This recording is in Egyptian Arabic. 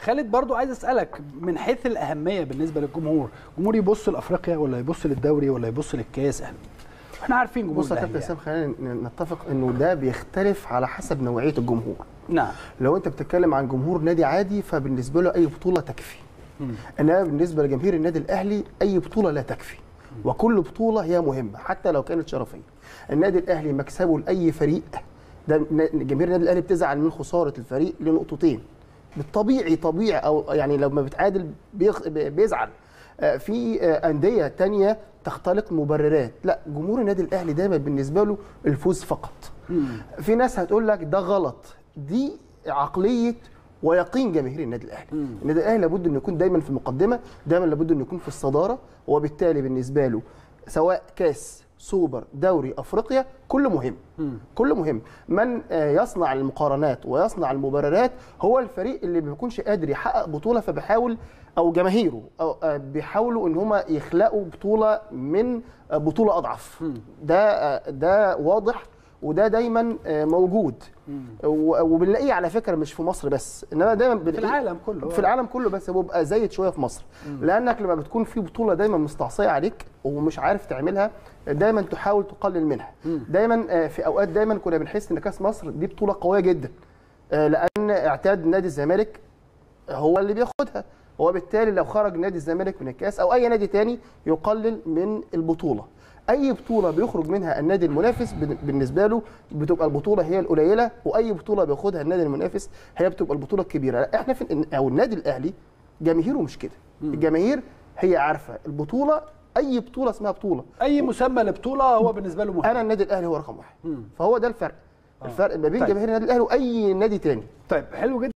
خالد برضو عايز اسالك من حيث الاهميه بالنسبه للجمهور الجمهور يبص لافريقيا ولا يبص للدوري ولا يبص للكاس احنا عارفين جمهور بص يا كابتن الأهلي اسلام خلينا نتفق انه ده بيختلف على حسب نوعيه الجمهور نعم لو انت بتتكلم عن جمهور نادي عادي فبالنسبه له اي بطوله تكفي انما بالنسبه لجماهير النادي الاهلي اي بطوله لا تكفي وكل بطوله هي مهمه حتى لو كانت شرفيه النادي الاهلي مكسبه لاي فريق ده جماهير النادي الاهلي بتزعل من خساره الفريق لنقطتين بالطبيعي طبيعي او يعني لما بتعادل بيخ- بيزعل آه، في آه، انديه تانية تختلق مبررات لا جمهور النادي الاهلي دايما بالنسبه له الفوز فقط في ناس هتقول لك ده غلط دي عقليه ويقين جماهير النادي الاهلي النادي الاهلي لابد انه يكون دايما في المقدمه دايما لابد انه يكون في الصداره وبالتالي بالنسبه له سواء كاس سوبر دوري افريقيا كله مهم كله مهم من آه، يصنع المقارنات ويصنع المبررات هو الفريق اللي ما بيكونش قادر يحقق بطوله فبيحاول او جماهيره او آه، بيحاولوا ان هم يخلقوا بطوله من آه، بطوله اضعف ده آه، ده واضح وده دايما آه، موجود و- وبنلاقيه على فكره مش في مصر بس انما دايما في بنلاقيه العالم كله في العالم كله بس هو بيبقى زايد شويه في مصر لانك لما بتكون في بطوله دايما مستعصيه عليك ومش عارف تعملها دايما تحاول تقلل منها دايما آه، في اوقات دايما كنا بنحس ان كاس مصر دي بطوله قويه جدا آه، لان اعتاد نادي الزمالك هو اللي بياخدها وبالتالي لو خرج نادي الزمالك من الكاس او اي نادي تاني يقلل من البطوله اي بطوله بيخرج منها النادي المنافس بن- بالنسبه له بتبقى البطوله هي القليله واي بطوله بياخدها النادي المنافس هي بتبقى البطوله الكبيره لا، احنا في او النادي الاهلي جماهيره مش كده الجماهير هي عارفه البطوله اي بطوله اسمها بطوله اي مسمى لبطوله هو بالنسبه له مهم انا النادي الاهلي هو رقم واحد فهو ده الفرق الفرق ما بين طيب. جماهير النادي الاهلي واي نادي تاني طيب حلو جدا